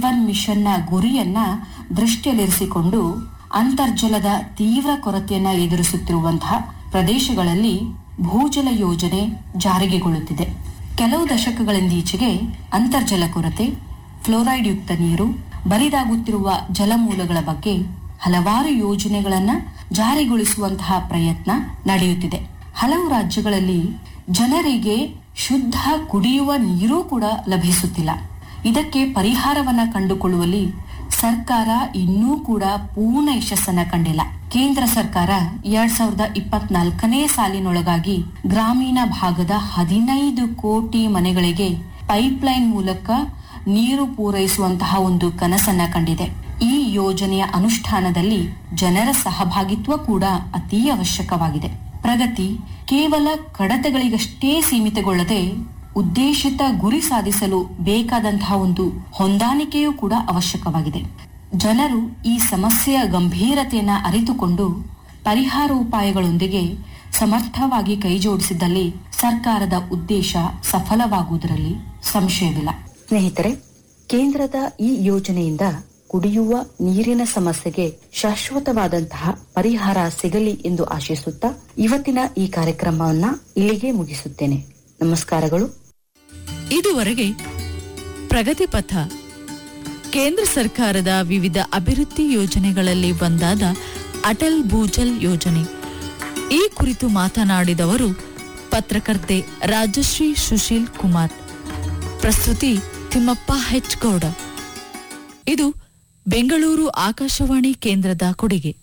ಜೀವನ್ ಮಿಷನ್ನ ಗುರಿಯನ್ನ ದೃಷ್ಟಿಯಲ್ಲಿರಿಸಿಕೊಂಡು ಅಂತರ್ಜಲದ ತೀವ್ರ ಕೊರತೆಯನ್ನ ಎದುರಿಸುತ್ತಿರುವಂತಹ ಪ್ರದೇಶಗಳಲ್ಲಿ ಭೂಜಲ ಯೋಜನೆ ಜಾರಿಗೆಗೊಳ್ಳುತ್ತಿದೆ ಕೆಲವು ದಶಕಗಳಿಂದೀಚೆಗೆ ಅಂತರ್ಜಲ ಕೊರತೆ ಫ್ಲೋರೈಡ್ ಯುಕ್ತ ನೀರು ಬರಿದಾಗುತ್ತಿರುವ ಜಲಮೂಲಗಳ ಬಗ್ಗೆ ಹಲವಾರು ಯೋಜನೆಗಳನ್ನ ಜಾರಿಗೊಳಿಸುವಂತಹ ಪ್ರಯತ್ನ ನಡೆಯುತ್ತಿದೆ ಹಲವು ರಾಜ್ಯಗಳಲ್ಲಿ ಜನರಿಗೆ ಶುದ್ಧ ಕುಡಿಯುವ ನೀರೂ ಕೂಡ ಲಭಿಸುತ್ತಿಲ್ಲ ಇದಕ್ಕೆ ಪರಿಹಾರವನ್ನ ಕಂಡುಕೊಳ್ಳುವಲ್ಲಿ ಸರ್ಕಾರ ಇನ್ನೂ ಕೂಡ ಪೂರ್ಣ ಯಶಸ್ಸನ್ನ ಕಂಡಿಲ್ಲ ಕೇಂದ್ರ ಸರ್ಕಾರ ಎರಡ್ ಸಾವಿರದ ಇಪ್ಪತ್ನಾಲ್ಕನೇ ಸಾಲಿನೊಳಗಾಗಿ ಗ್ರಾಮೀಣ ಭಾಗದ ಹದಿನೈದು ಕೋಟಿ ಮನೆಗಳಿಗೆ ಪೈಪ್ಲೈನ್ ಮೂಲಕ ನೀರು ಪೂರೈಸುವಂತಹ ಒಂದು ಕನಸನ್ನ ಕಂಡಿದೆ ಈ ಯೋಜನೆಯ ಅನುಷ್ಠಾನದಲ್ಲಿ ಜನರ ಸಹಭಾಗಿತ್ವ ಕೂಡ ಅತೀ ಅವಶ್ಯಕವಾಗಿದೆ ಪ್ರಗತಿ ಕೇವಲ ಕಡತಗಳಿಗಷ್ಟೇ ಸೀಮಿತಗೊಳ್ಳದೆ ಉದ್ದೇಶಿತ ಗುರಿ ಸಾಧಿಸಲು ಬೇಕಾದಂತಹ ಒಂದು ಹೊಂದಾಣಿಕೆಯೂ ಕೂಡ ಅವಶ್ಯಕವಾಗಿದೆ ಜನರು ಈ ಸಮಸ್ಯೆಯ ಗಂಭೀರತೆಯನ್ನ ಅರಿತುಕೊಂಡು ಪರಿಹಾರೋಪಾಯಗಳೊಂದಿಗೆ ಸಮರ್ಥವಾಗಿ ಕೈಜೋಡಿಸಿದಲ್ಲಿ ಸರ್ಕಾರದ ಉದ್ದೇಶ ಸಫಲವಾಗುವುದರಲ್ಲಿ ಸಂಶಯವಿಲ್ಲ ಸ್ನೇಹಿತರೆ ಕೇಂದ್ರದ ಈ ಯೋಜನೆಯಿಂದ ಕುಡಿಯುವ ನೀರಿನ ಸಮಸ್ಯೆಗೆ ಶಾಶ್ವತವಾದಂತಹ ಪರಿಹಾರ ಸಿಗಲಿ ಎಂದು ಆಶಿಸುತ್ತಾ ಇವತ್ತಿನ ಈ ಕಾರ್ಯಕ್ರಮವನ್ನ ಇಲ್ಲಿಗೆ ಮುಗಿಸುತ್ತೇನೆ ನಮಸ್ಕಾರಗಳು ಇದುವರೆಗೆ ಪ್ರಗತಿ ಪಥ ಕೇಂದ್ರ ಸರ್ಕಾರದ ವಿವಿಧ ಅಭಿವೃದ್ಧಿ ಯೋಜನೆಗಳಲ್ಲಿ ಒಂದಾದ ಅಟಲ್ ಭೂಜಲ್ ಯೋಜನೆ ಈ ಕುರಿತು ಮಾತನಾಡಿದವರು ಪತ್ರಕರ್ತೆ ರಾಜಶ್ರೀ ಸುಶೀಲ್ ಕುಮಾರ್ ಪ್ರಸ್ತುತಿ ತಿಮ್ಮಪ್ಪ ಹೆಚ್ ಗೌಡ ಇದು ಬೆಂಗಳೂರು ಆಕಾಶವಾಣಿ ಕೇಂದ್ರದ ಕೊಡುಗೆ